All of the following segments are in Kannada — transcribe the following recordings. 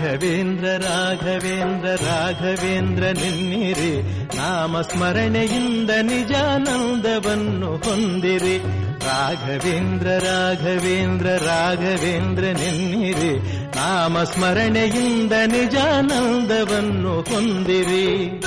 ರಾಘವೇಂದ್ರ ರಾಘವೇಂದ್ರ ರಾಘವೇಂದ್ರ ನಿನ್ನಿರಿ ನಾಮ ಸ್ಮರಣೆಯಿಂದ ನಿಜಾನಂದವನ್ನು ಹೊಂದಿರಿ ರಾಘವೇಂದ್ರ ರಾಘವೇಂದ್ರ ರಾಘವೇಂದ್ರ ನಿನ್ನಿರಿ ನಾಮ ಸ್ಮರಣೆಯಿಂದ ನಿಜಾನಂದವನ್ನು ಹೊಂದಿರಿ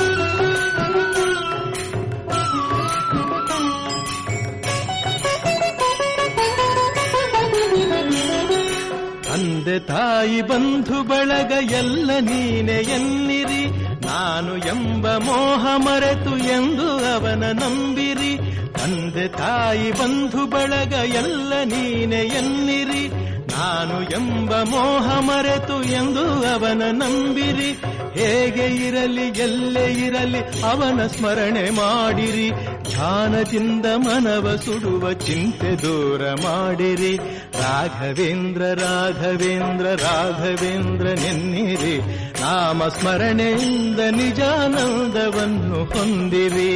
ತಂದೆ ತಾಯಿ ಬಂಧು ಬಳಗ ಎಲ್ಲ ನೀನೆ ಎನ್ನಿರಿ ನಾನು ಎಂಬ ಮೋಹ ಮರೆತು ಎಂದು ಅವನ ನಂಬಿರಿ ತಂದೆ ತಾಯಿ ಬಂಧು ಬಳಗ ಎಲ್ಲ ನೀನೆ ಎನ್ನಿರಿ ನಾನು ಎಂಬ ಮೋಹ ಮರೆತು ಎಂದು ಅವನ ನಂಬಿರಿ ಹೇಗೆ ಇರಲಿ ಎಲ್ಲೇ ಇರಲಿ ಅವನ ಸ್ಮರಣೆ ಮಾಡಿರಿ ಧ್ಯಾನದಿಂದ ಮನವ ಸುಡುವ ಚಿಂತೆ ದೂರ ಮಾಡಿರಿ ರಾಘವೇಂದ್ರ ರಾಘವೇಂದ್ರ ರಾಘವೇಂದ್ರ ನೆನ್ನಿರಿ ನಾಮ ಸ್ಮರಣೆಯಿಂದ ನಿಜಾನಂದವನ್ನು ಹೊಂದಿರಿ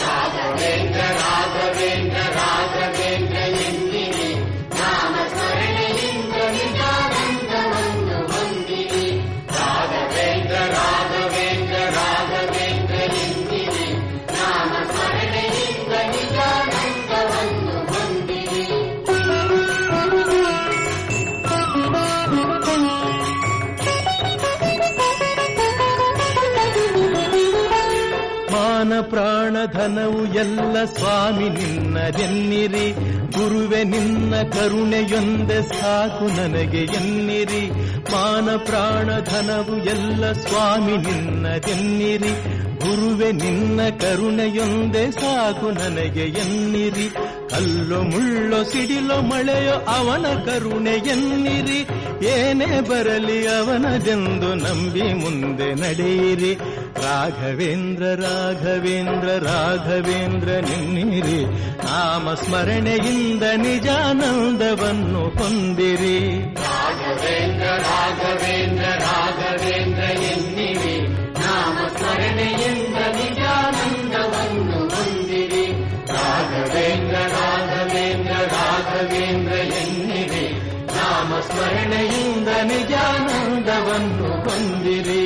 ಮಾನ ಪ್ರಾಣ ಧನವು ಎಲ್ಲ ಸ್ವಾಮಿ ನಿನ್ನದೆನ್ನಿರಿ ಗುರುವೆ ನಿನ್ನ ಕರುಣೆಯೊಂದೆ ಸಾಕು ನನಗೆ ಎನ್ನಿರಿ ಮಾನ ಪ್ರಾಣ ಧನವು ಎಲ್ಲ ಸ್ವಾಮಿ ನಿನ್ನದೆನ್ನಿರಿ ಗುರುವೆ ನಿನ್ನ ಕರುಣೆಯೊಂದೆ ಸಾಕು ನನಗೆ ಎನ್ನಿರಿ ಕಲ್ಲು ಮುಳ್ಳೋ ಸಿಡಿಲೋ ಮಳೆಯೋ ಅವನ ಕರುಣೆ ಎನ್ನಿರಿ ಏನೇ ಬರಲಿ ಅವನದೆಂದು ನಂಬಿ ಮುಂದೆ ನಡೆಯಿರಿ ರಾಘವೇಂದ್ರ ರಾಘವೇಂದ್ರ ರಾಘವೇಂದ್ರ ನಿನ್ನಿರಿ ನಾಮ ಸ್ಮರಣೆಯಿಂದ ನಿಜಾನಂದವನ್ನು ಹೊಂದಿರಿ ರಾಘವೇಂದ್ರ ರಾಘವೇಂದ್ರ ರಾಘವೇಂದ್ರ ಎನ್ನಿರಿ ನಾಮ ಸ್ಮರಣೆಯಿಂದ ನಿಜಾನಂದವನ್ನು ಹೊಂದಿರಿ ರಾಘವೇಂದ್ರ ರಾಘವೇಂದ್ರ ರಾಘವೇಂದ್ರ ಎನ್ನಿರಿ ನಾಮ ಸ್ಮರಣೆಯಿಂದ ನಿಜಾನಂದವನ್ನು ಹೊಂದಿರಿ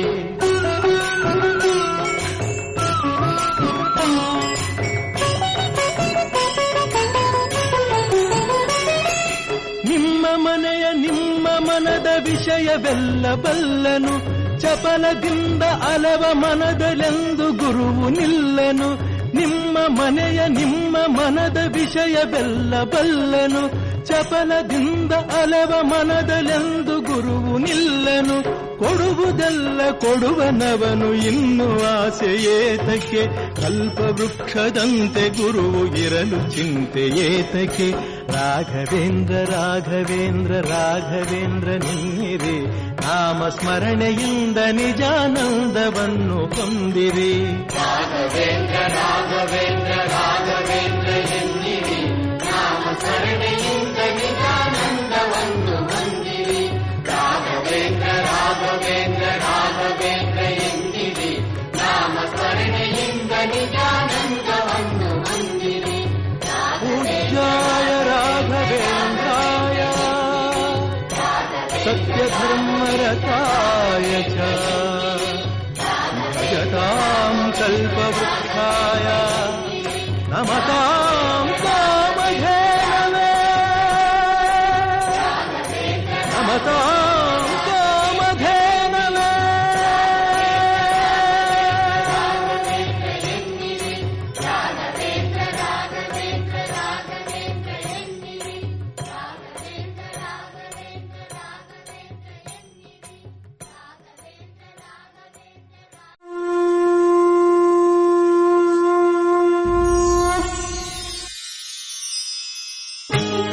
ನಿಮ್ಮ ಮನೆಯ ನಿಮ್ಮ ಮನದ ವಿಷಯವೆಲ್ಲ ಬಲ್ಲನು ಚಪಲದಿಂದ ಅಲವ ಮನದಲೆಂದು ಗುರುವು ನಿಲ್ಲನು ನಿಮ್ಮ ಮನೆಯ ನಿಮ್ಮ ಮನದ ವಿಷಯವೆಲ್ಲ ಬಲ್ಲನು ಚಪಲದಿಂದ ಅಲವ ಮನದಲೆಂದು ಗುರುವು ನಿಲ್ಲನು ಕೊಡುವುದೆಲ್ಲ ಕೊಡುವನವನು ಇನ್ನು ಆಸೆ ಏತಕ್ಕೆ ಕಲ್ಪವೃಕ್ಷದಂತೆ ಗುರುವು ಇರಲು ಚಿಂತೆ ಏತಕ್ಕೆ ರಾಘವೇಂದ್ರ ರಾಘವೇಂದ್ರ ರಾಘವೇಂದ್ರ ನಿನ್ನಿರಿ ನಾಮ ಸ್ಮರಣೆಯಿಂದ ನಿಜಾನಂದವನ್ನು ಹೊಂದಿರಿ ರಾಘವೇಂದ್ರ ರಾಘವೇಂದ್ರ ರಾಘವೇಂದ್ರ ಎನ್ನಿರಿ ನಾಮ ಸ್ಮರಣೆಯಿಂದ ನಿಜಾನಂದವನ್ನು ಹೊಂದಿರಿ ರಾಘವೇಂದ್ರ ರಾಘವೇಂದ್ರ ರಾಘವೇಂದ್ರ ಎನ್ನಿರಿ ನಾಮ ಸ್ಮರಣೆಯಿಂದ ನಿಜಾನಂದವನ್ನು ಹೊಂದಿರಿ ಪೂಜ್ಯಾಯ ರಾಘವೇಂದ್ರಾಯ सत्यधर्मरताय च भजताम् कल्पवृक्षाय नमताम् कामधेनवे नमताम् कामधेनवे Thank you.